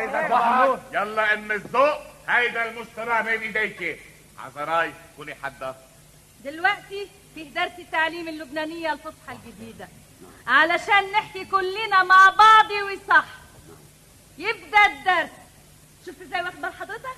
محمود يلا ام الذوق هيدا المشترى بين ايديك عذراي كوني حدا دلوقتي في درس التعليم اللبنانية الفصحى الجديدة علشان نحكي كلنا مع بعض وصح يبدأ الدرس شفت ازاي واخد بال حضرتك؟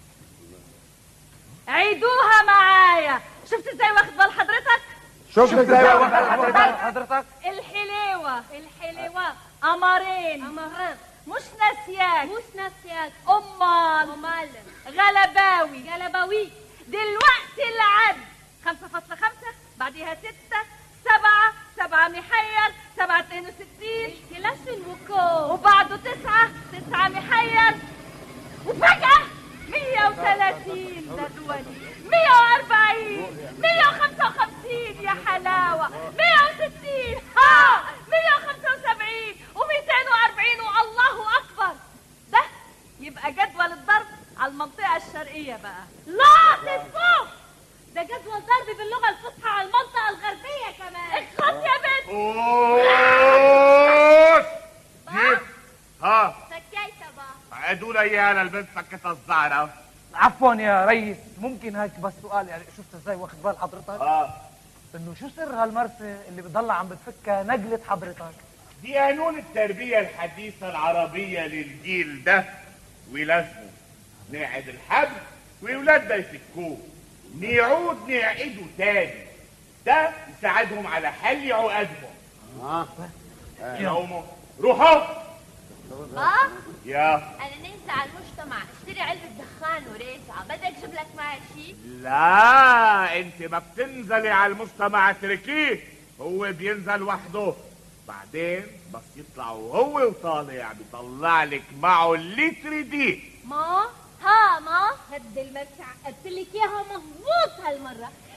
عيدوها معايا شفت ازاي واخد بال حضرتك؟ شوف ازاي حضرتك حضرتك الحليوة الحليوة قمرين أمهات مش ناسياك مش ناسياك أمال أمال غلباوي جلبوي دلوقتي العد خمسة فاصلة خمسة بعديها ستة سبعة سبعة محير سبعة اتنين وستين كلاش المكو وبعده تسعة تسعة محير وفجأة مية وثلاثين ده دولي مية وأربعين مية وخمسة وخمسين يا حلاوة مية وستين ها مية وخمسة وسبعين وميتين وأربعين والله أكبر ده يبقى جدول الضرب على المنطقة الشرقية بقى لا تفوق ده جدول ضرب باللغة الفصحى على المنطقة الغربية كمان اخلص يا بنت اوش كيف ها سكيت بقى عيدوا لي اياها للبنت سكتها الزعرة عفوا يا ريس ممكن هيك بس سؤال يعني شفت ازاي واخد بال حضرتك اه انه شو سر هالمرسى اللي بتضلها عم بتفكها نقلة حضرتك دي قانون التربية الحديثة العربية للجيل ده ولازمه نعد الحبل وولادنا يفكوه نعود نعقده تاني ده يساعدهم على حل عقدهم اه يومه روحوا بابا يا أنا ننسى على المجتمع اشتري علبة دخان وريسعة بدك أجيب لك معي شيء لا انت ما بتنزلي على المجتمع اتركيه هو بينزل وحده بعدين بس يطلع وهو وطالع بيطلع لك معه اللتر دي ما ها ما هد المرسى عقدت لك اياها مظبوط هالمرة